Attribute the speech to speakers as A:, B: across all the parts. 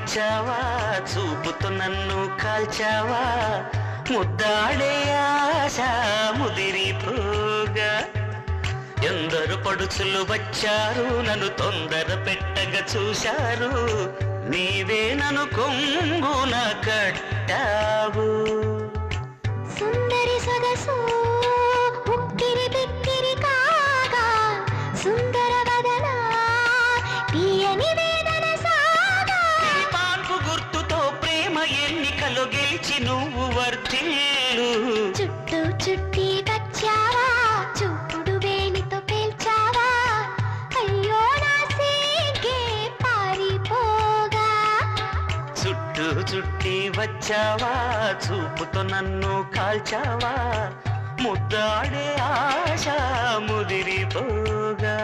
A: వచ్చావా చూపుతూ నన్ను కాల్చావా ముద్దాడే ఆశ ముదిరిపోగా ఎందరు పడుచులు వచ్చారు నన్ను తొందర పెట్టగా చూశారు నీవే నన్ను కొంగున కట్టావు
B: సుందరి సొగసు ఉక్కిరి బిక్కిరి కాగా సుందర వదన తీయని వేదన సాగా
A: ఈ పాన్పు గుర్తుతో ప్రేమ ఎన్నికలు గెలిచి నువ్వు వర్తిల్లు
B: చుట్టూ చుట్టి వచ్చావా చూపుడు వేణితో పేల్చావా అయ్యో నా సీగే పారిపోగా
A: చుట్టూ చుట్టి వచ్చావా చూపుతో నన్ను కాల్చావా ముద్దాడే ఆశ ముదిరిపోగా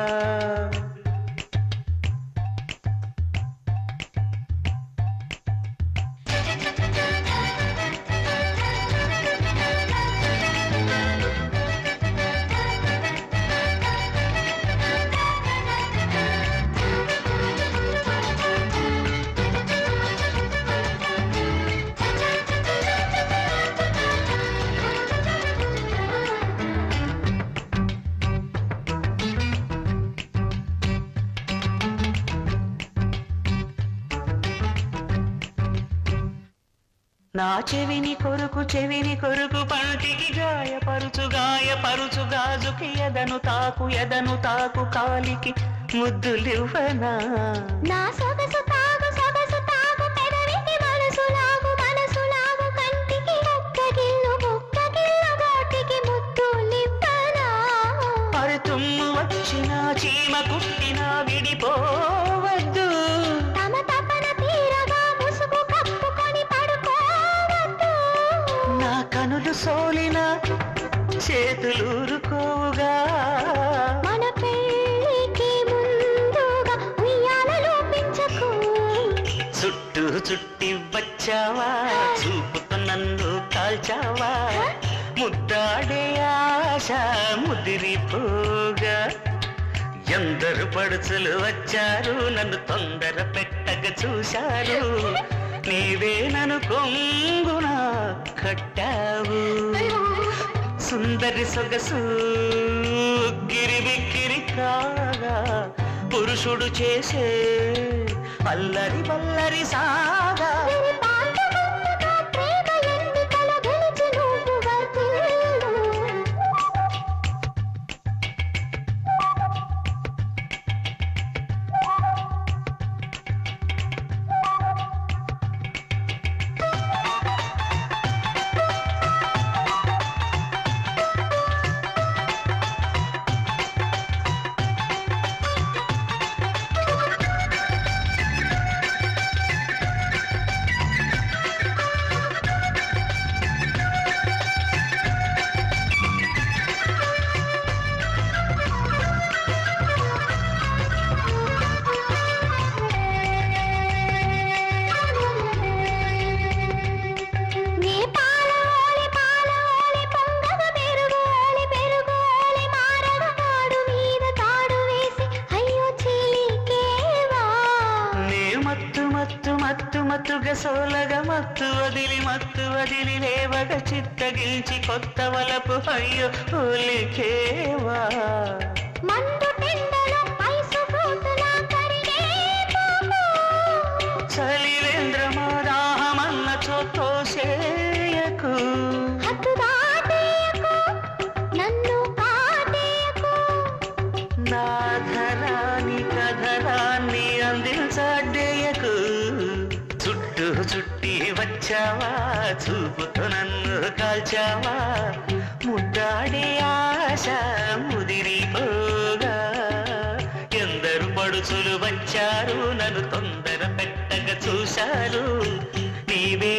A: నా చెవిని కొరుకు చెవిని కొరుకు పంటికి గాయపరుచు గాయపరుచు గాజుకి ఎదను తాకు ఎదను తాకు కాలికి ముద్దులివ్వనా
B: నా సొగసు తాగు సొగసు తాగు పెదవికి మనసు లాగు మనసు లాగు కంటికి ఒక్క గిల్లు ఒక్క గిల్లు గోటికి ముద్దులివ్వనా
A: మరి తుమ్ము వచ్చిన చీమ కుట్టిన విడిపోవద్దు
B: తమ తపన తీరగా ముసుగు కప్పుకొని పడుకోవద్దు
A: నా కనులు సోలిన చేతులూరుకోవుగా
B: మన పెళ్ళికి ముందుగా ఉయ్యాలలో పెంచకు
A: చుట్టూ చుట్టి వచ్చావా చూపుతో నన్ను కాల్చావా ముద్దాడే ఆశ ముదిరిపోగా ఎందరు పడుచులు వచ్చారు నన్ను తొందర పెట్టగా చూశారు నీవే నన్ను కొంగున కట్టావు సుందరి సొగసు గిరి బిక్కిరి కాగా పురుషుడు చేసే అల్లరి బల్లరి సాగా
B: ఇది పాండవంతుగా ప్రేమ ఎన్నికల గెలిచి నువ్వు వర్ధిల్లు. నీ పాల ఓలి పాల ఓలి పొంగగ పెరుగు ఓలి పెరుగు ఓలి మారగ తాడు మీద తాడు వేసి అయ్యో చీలికేవా
A: నే మత్తు మత్తు మత్తు మత్తుగా సోలగా మత్తు వదిలి మత్తు వదిలి లేవగ చిత్తగించి కొత్త వలపు అయ్యో ఒలికేవా
B: మండు టెండలో ఐసు ఫ్రూటులా కరిగే పోపు.
A: చలివేంద్రమా దాహమన్న చోతోసేయకు
B: హద్దు దాటేయకు, నన్ను కాటేయకు.
A: నాధరాని కథరాన్ని అందించడేయకు చుట్టూ చుట్టి వచ్చావా చూపుతో నన్ను కాల్చావా ముద్దాడే ఆశ ముదిరిపోగా ఎందరు పడుచులు వచ్చారు నన్ను తొందర పెట్టగా చూశారు నీవే